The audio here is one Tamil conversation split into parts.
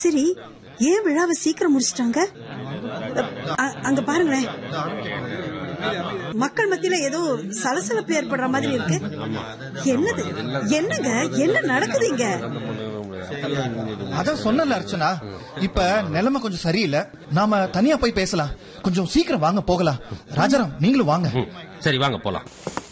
சரி ஏன் விழாவை சீக்கிரம் முடிச்சிட்டாங்க அ- அங்க பாருங்களேன் மக்கள் மத்தியில ஏதோ சலசலப்பு ஏற்படுற மாதிரி இருக்கு என்னது என்னங்க என்ன நடக்குது இங்க அதான் சொன்னல அர்ச்சனா இப்ப நிலைமை கொஞ்சம் சரியில்லை நாம தனியா போய் பேசலாம் கொஞ்சம் சீக்கிரம் வாங்க போகலாம் ராஜாராம் நீங்களும் வாங்க ம், சரி வாங்க போலாம்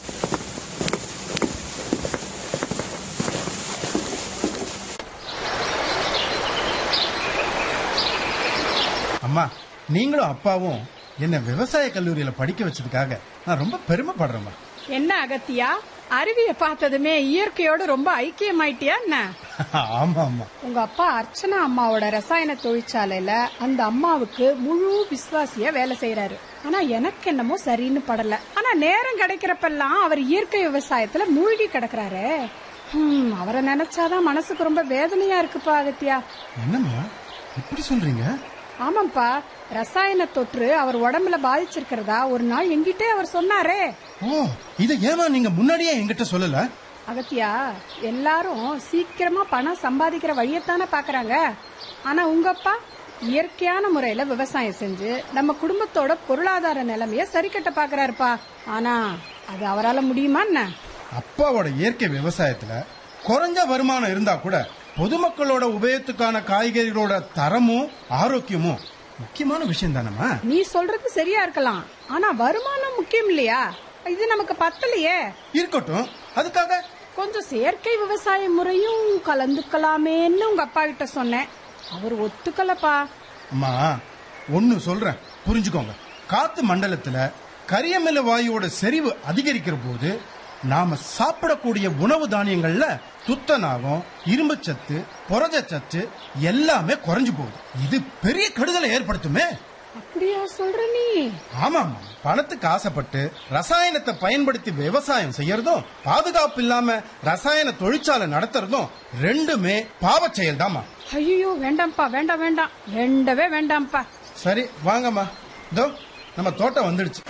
அம்மா நீங்களும் அப்பாவும் என்ன விவசாய கல்லூரியில படிக்க வச்சதுக்காக நான் ரொம்ப பெருமைப்படுறேம்மா என்ன அகத்தியா அருவிய பார்த்ததுமே இயற்கையோட ரொம்ப ஐக்கியமாயிட்டியா என்ன ஆமா ஆமா உங்க அப்பா அர்ச்சனா அம்மாவோட ரசாயன தொழிற்சாலையில அந்த அம்மாவுக்கு முழு விசுவாசியா வேலை செய்யறாரு ஆனா எனக்கு என்னமோ சரின்னு படல ஆனா நேரம் கிடைக்கிறப்பெல்லாம் அவர் இயற்கை விவசாயத்துல மூழ்கி கிடக்குறாரு ஹம், அவரை நினைச்சாதான் மனசுக்கு ரொம்ப வேதனையா இருக்குப்பா அகத்தியா என்னம்மா இப்படி சொல்றீங்க ஆமாப்பா ரசாயன தொற்று அவர் உடம்புல பாதிச்சிருக்கிறதா ஒரு நாள் எங்கிட்டே அவர் சொன்னாரே ஓ இத ஏமா நீங்க முன்னாடியே என்கிட்ட சொல்லல அகத்தியா எல்லாரும் சீக்கிரமா பணம் சம்பாதிக்கிற வழியத்தானே பாக்குறாங்க ஆனா உங்க அப்பா இயற்கையான முறையில விவசாயம் செஞ்சு நம்ம குடும்பத்தோட பொருளாதார நிலைமைய சரி கட்ட பாக்குறாருப்பா ஆனா அது அவரால முடியுமா என்ன அப்பாவோட இயற்கை விவசாயத்துல குறைஞ்ச வருமானம் இருந்தா கூட பொதுமக்களோட உபயோகத்துக்கான காய்கறிகளோட தரமும் ஆரோக்கியமும் முக்கியமான விஷயம் தானம்மா நீ சொல்றது சரியா இருக்கலாம் ஆனா வருமானம் முக்கியம் இல்லையா இது நமக்கு பத்தலையே இருக்கட்டும் அதுக்காக கொஞ்சம் செயற்கை விவசாய முறையும் கலந்துக்கலாமேன்னு உங்க அப்பா கிட்ட சொன்னேன் அவர் ஒத்துக்கலப்பா அம்மா ஒன்னு சொல்றேன் புரிஞ்சுக்கோங்க காத்து மண்டலத்துல கரியமில வாயுவோட செறிவு அதிகரிக்கிற போது நாம சாப்பிடக்கூடிய உணவு தானியங்கள்ல துத்தநாகம் இரும்புச்சத்து புரதச்சத்து எல்லாமே குறைஞ்சு போகுது இது பெரிய கெடுதலை ஏற்படுத்துமே அப்படியா சொல்ற நீ ஆமாமா பணத்துக்கு ஆசைப்பட்டு ரசாயனத்தை பயன்படுத்தி விவசாயம் செய்யறதும் பாதுகாப்பு இல்லாம ரசாயன தொழிற்சாலை நடத்துறதும் ரெண்டுமே பாவச் செயல் ஐயோ வேண்டாம்ப்பா வேண்டாம் வேண்டாம் வேண்டவே வேண்டாம்ப்பா சரி வாங்கம்மா இதோ நம்ம தோட்டம் வந்துடுச்சு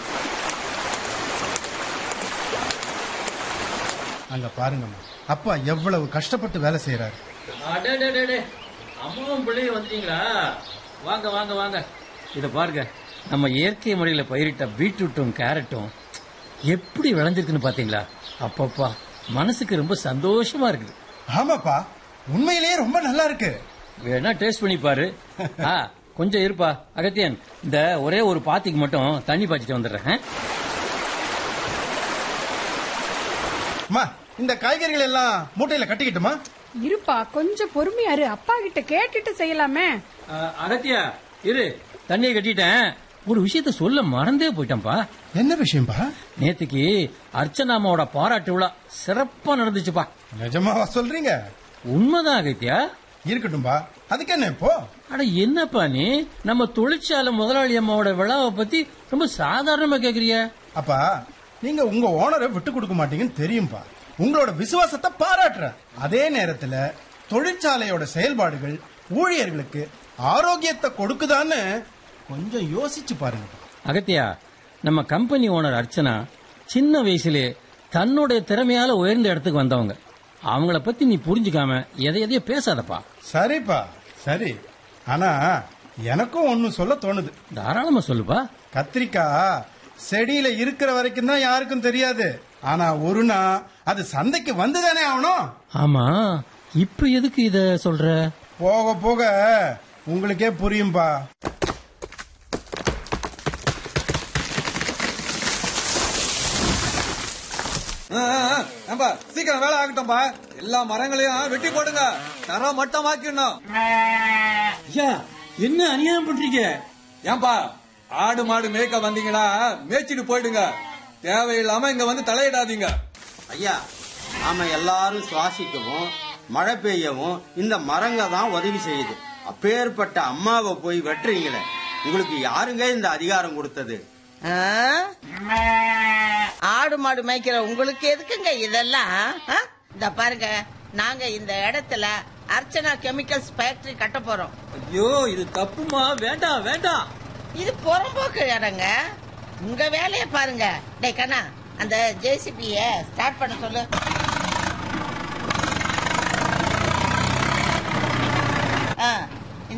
அங்க பாருங்கம்மா அப்பா எவ்வளவு கஷ்டப்பட்டு வேலை செய்யறாரு அடடடடே, அம்மாவும் பிள்ளையும் வந்துட்டீங்களா வாங்க வாங்க வாங்க இத பாருங்க நம்ம இயற்கை முறையில பயிரிட்ட பீட்ரூட்டும் கேரட்டும் எப்படி விளைஞ்சிருக்குன்னு பாத்தீங்களா அப்பப்பா மனசுக்கு ரொம்ப சந்தோஷமா இருக்குது ஆமாப்பா உண்மையிலேயே ரொம்ப நல்லா இருக்கு வேணா டேஸ்ட் பண்ணி பாரு ஆ, கொஞ்சம் இருப்பா அகத்தியன் இந்த ஒரே ஒரு பாத்திக்கு மட்டும் தண்ணி பாய்ச்சிட்டு வந்துடுறேன் ஆ? அம்மா இந்த காய்கறிகள் எல்லாம் மூட்டையில கட்டிக்கிட்டுமா இருப்பா கொஞ்சம் பொறுமையா இரு அப்பா கிட்ட கேட்டுட்டு செய்யலாமே ஆ, அகத்தியா இரு தண்ணியை கட்டிட்டேன் ஒரு விஷயத்த சொல்ல மறந்தே போயிட்டேன்ப்பா என்ன விஷயம்பா நேத்துக்கு அர்ச்சனாமாவோட பாராட்டு விழா சிறப்பா நடந்துச்சுப்பா நிஜமாவா சொல்றீங்க உண்மைதான் அகத்தியா இருக்கட்டும்பா அதுக்கு என்ன இப்போ அட என்னப்பா நீ நம்ம தொழிற்சாலை முதலாளி அம்மாவோட விழாவை பத்தி ரொம்ப சாதாரணமா கேக்குறிய அப்பா நீங்க உங்க ஓனரை விட்டு கொடுக்க மாட்டீங்கன்னு தெரியும்பா உங்களோட விசுவாசத்தை பாராட்டுறேன் அதே நேரத்துல தொழிற்சாலையோட செயல்பாடுகள் ஊழியர்களுக்கு ஆரோக்கியத்தை கொடுக்குதான்னு கொஞ்சம் யோசிச்சு பாருங்க அகத்தியா நம்ம கம்பெனி ஓனர் அர்ச்சனா சின்ன வயசுலே தன்னுடைய திறமையால உயர்ந்த இடத்துக்கு வந்தவங்க அவங்கள பத்தி நீ புரிஞ்சுக்காம எதை எதையோ பேசாதப்பா சரிப்பா சரி ஆனா எனக்கும் ஒன்னு சொல்ல தோணுது தாராளமா சொல்லுப்பா கத்திரிக்காய் செடியில இருக்கிற வரைக்கும் தான் யாருக்கும் தெரியாது ஆனா ஒரு நாள் அது சந்தைக்கு வந்துதானே ஆகணும் ஆமா இப்ப எதுக்கு இத சொல்ற போக போக உங்களுக்கே புரியும்பா ஆ, ஆ, ஏம்பா சீக்கிரம் வேலை ஆகட்டும்பா எல்லா மரங்களையும் வெட்டி போடுங்க தரம் மட்டமாக்கிடணும் ஐயா என்ன அநியாயம் பண்றீங்க ஏன்பா ஆடு மாடு மேய்க்க வந்தீங்கன்னா மேய்ச்சிட்டு போயிடுங்க தேவையில்லாம இங்க வந்து தலையிடாதீங்க ஐயா நாம எல்லாரும் சுவாசிக்கவும் மழை பெய்யவும் இந்த மரங்க தான் உதவி செய்யுது அப்பேற்பட்ட அம்மாவை போய் வெட்டுறீங்களே உங்களுக்கு யாருங்க இந்த அதிகாரம் கொடுத்தது ஆ? ஆடு மாடு மேய்க்கிற உங்களுக்கு எதுக்குங்க இதெல்லாம் ஆ? இந்த பாருங்க நாங்க இந்த இடத்துல அர்ச்சனா கெமிக்கல்ஸ் ஃபேக்டரி கட்ட போறோம் ஐயோ இது தப்புமா வேண்டாம் வேண்டாம் இது புறம்போக்கு இடங்க உங்க வேலைய பாருங்க டேய் கண்ணா அந்த ஜேசிபிய ஸ்டார்ட் பண்ண சொல்லு